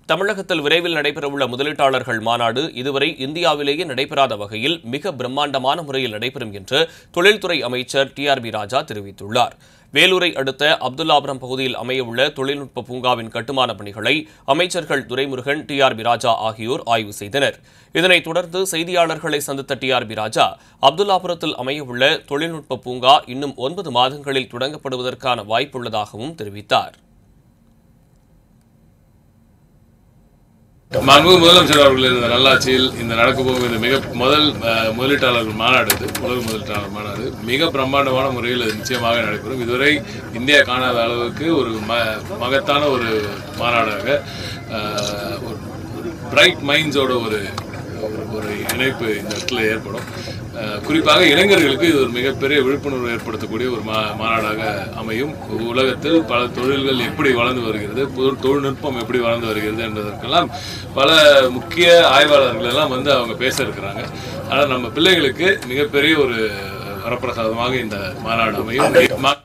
தமிழகத்தில் விரைவில் நடைபெறவுள்ள முதலீட்டாளர்கள் மாநாடு இதுவரை இந்தியாவிலேயே நடைபெறாத வகையில் மிக பிரம்மாண்டமான முறையில் நடைபெறும் என்று தொழில்துறை அமைச்சர் டி ஆர் பி ராஜா தெரிவித்துள்ளார் வேலூரை அடுத்த அப்துல்லாபுரம் பகுதியில் அமையவுள்ள தொழில்நுட்ப பூங்காவின் கட்டுமான பணிகளை அமைச்சர்கள் Duraimurugan T R B Raja ஆகியோர் ஆய்வு செய்தனர் இதனைத் தொடர்ந்து செய்தியாளர்களை சந்தித்த டி ஆர் பி ராஜா அப்துல்லாபுரத்தில் அமையவுள்ள தொழில்நுட்ப பூங்கா இன்னும் ஒன்பது மாதங்களில் தொடங்கப்படுவதற்கான வாய்ப்புள்ளதாகவும் தெரிவித்தார் மாண்புமிகு முதலமைச்சர் அவர்கள் இந்த நல்லாட்சியில் இந்த நடக்க போகும் இந்த மிக முதல் அஹ், முதலீட்டாளர்கள் மாநாடு இது உலக முதலீட்டாளர் மாநாடு மிக பிரம்மாண்டமான முறையில் இது நிச்சயமாக நடைபெறும் இதுவரை இந்தியா காணாத அளவுக்கு ஒரு ம மகத்தான ஒரு மாநாடாக அஹ், ஒரு பிரைட் மைண்ட்ஸோட ஒரு ஒரு- ஒரு இணைப்பு இந்த இடத்துல ஏற்படும் அஹ், குறிப்பாக இளைஞர்களுக்கு இது ஒரு மிகப்பெரிய விழிப்புணர்வு ஏற்படுத்தக்கூடிய ஒரு மா மாநாடாக அமையும் உலகத்தில் பல தொழில்கள் எப்படி வளர்ந்து வருகிறது புது தொழில்நுட்பம் எப்படி வளர்ந்து வருகிறது என்பதற்கெல்லாம் பல முக்கிய ஆய்வாளர்கள் எல்லாம் வந்து அவங்க பேச இருக்கிறாங்க ஆனால் நம்ம பிள்ளைகளுக்கு மிகப்பெரிய ஒரு வரப்பிரசாதமாக இந்த மாநாடு அமையும் மா-